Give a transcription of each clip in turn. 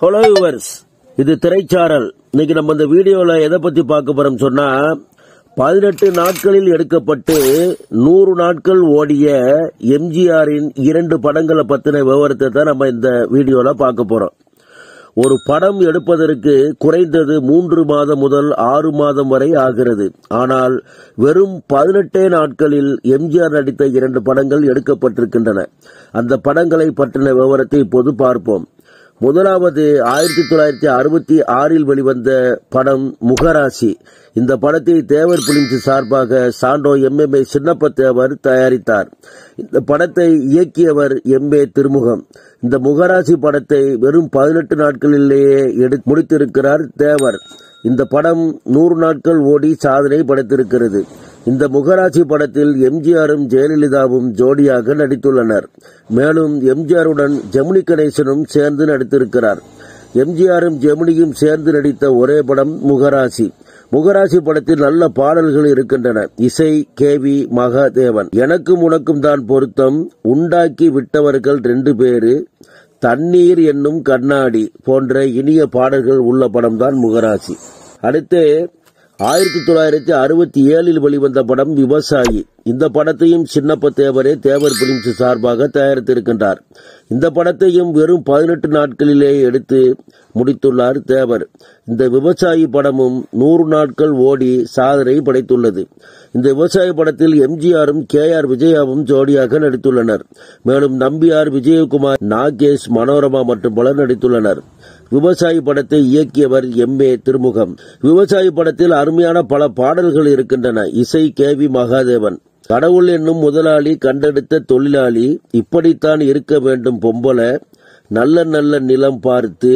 hello yours இது திரைச்சாரல் இன்னைக்கு நம்ம இந்த வீடியோல எதை பத்தி பார்க்க போறோம் சொன்னா பதினெட்டு நாட்களில் எடுக்கப்பட்டு நூறு நாட்கள் ஓடிய எம்ஜிஆரின் இரண்டு படங்களை பத்தின விவரத்தை தான் நம்ம இந்த வீடியோல பார்க்க போறோம் ஒரு படம் எடுப்பதற்கு குறைந்தது மூன்று மாதம் முதல் ஆறு மாதம் வரை ஆகிறது ஆனால் வெறும் பதினெட்டே நாட்களில் எம்ஜிஆர் நடித்த இரண்டு படங்கள் எடுக்கப்பட்டிருக்கின்றன அந்த படங்களை பற்றின விவரத்தை இப்போது பார்ப்போம் முதலாவது ஆயிரத்தி தொள்ளாயிரத்தி அறுபத்தி ஆறில் வெளிவந்த படம் முகராசி இந்த படத்தை தேவர் பிலிம்ஸ் சார்பாக Sandow M M A Chinnappa Devar தயாரித்தார் இந்த படத்தை இயக்கியவர் எம் ஏ திருமுகம் இந்த முகராசி படத்தை வெறும் பதினெட்டு நாட்களிலேயே எடு முடித்திருக்கிறார் தேவர் இந்த படம் நூறு நாட்கள் ஓடி சாதனை படைத்திருக்கிறது இந்த முகராசி படத்தில் எம்ஜிஆரும் ஜெயலலிதாவும் ஜோடியாக நடித்துள்ளனர் மேலும் எம்ஜிஆருடன் ஜெமினி கணேசனும் சேர்ந்து நடித்திருக்கிறார் எம்ஜிஆரும் ஜெமினியும் சேர்ந்து நடித்த ஒரே படம் முகராசி முகராசி படத்தில் நல்ல பாடல்கள் இருக்கின்றன இசை கே வி மகாதேவன் எனக்கும் உனக்கும் தான் பொருத்தம் உண்டாக்கி விட்டவர்கள் ரெண்டு பேரு தண்ணீர் என்னும் கண்ணாடி போன்ற இனிய பாடல்கள் உள்ள படம்தான் முகராசி அடுத்து ஆயிரத்தி தொள்ளாயிரத்தி அறுபத்தி ஏழில் வெளிவந்த படம் விவசாயி இந்த படத்தையும் சின்னப்ப தேவரே தேவர் பிலிம்ஸ் சார்பாக தயாரித்திருக்கின்றார் இந்த படத்தையும் வெறும் பதினெட்டு நாட்களிலே எடுத்து முடித்துள்ளார் தேவர் இந்த விவசாயி படமும் நூறு நாட்கள் ஓடி சாதனை படைத்துள்ளது இந்த விவசாய படத்தில் எம்ஜிஆரும் கே ஆர் விஜயாவும் ஜோடியாக நடித்துள்ளனர் மேலும் நம்பியார் விஜயகுமார் நாகேஷ் மனோரமா மற்றும் பலர் நடித்துள்ளனர் விவசாயி படத்தை இயக்கியவர் எம் ஏ திருமுகம் விவசாயி படத்தில் அருமையான பல பாடல்கள் இருக்கின்றன இசை கே வி மகாதேவன் கடவுள் என்னும் முதலாளி கண்டெடுத்த தொழிலாளி இப்படித்தான் இருக்க வேண்டும் பொம்பல நல்ல நல்ல நிலம் பார்த்து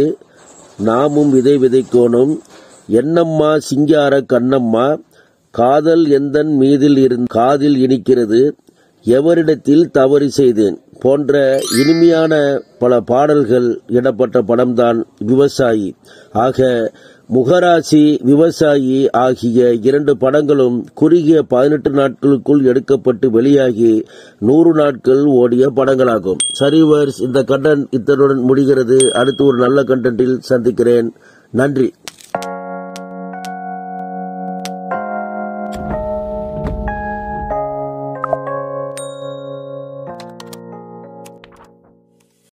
நாமும் விதை விதைக்கோணும் என்னம்மா சிங்கார கண்ணம்மா காதல் எந்தன் மீதில் இருந்து காதில் இனிக்கிறது எவரிடத்தில் தவறு செய்தேன் போன்ற இனிமையான பல பாடல்கள் இடப்பட்ட படம்தான் விவசாயி ஆக முகராசி விவசாயி ஆகிய இரண்டு படங்களும் குறுகிய பதினெட்டு நாட்களுக்குள் எடுக்கப்பட்டு வெளியாகி நூறு நாட்கள் ஓடிய படங்களாகும் சரிவர்ஸ் இந்த கண்டென்ட் இத்தனுடன் முடிகிறது அடுத்து ஒரு நல்ல கண்டென்ட்டில் சந்திக்கிறேன் நன்றி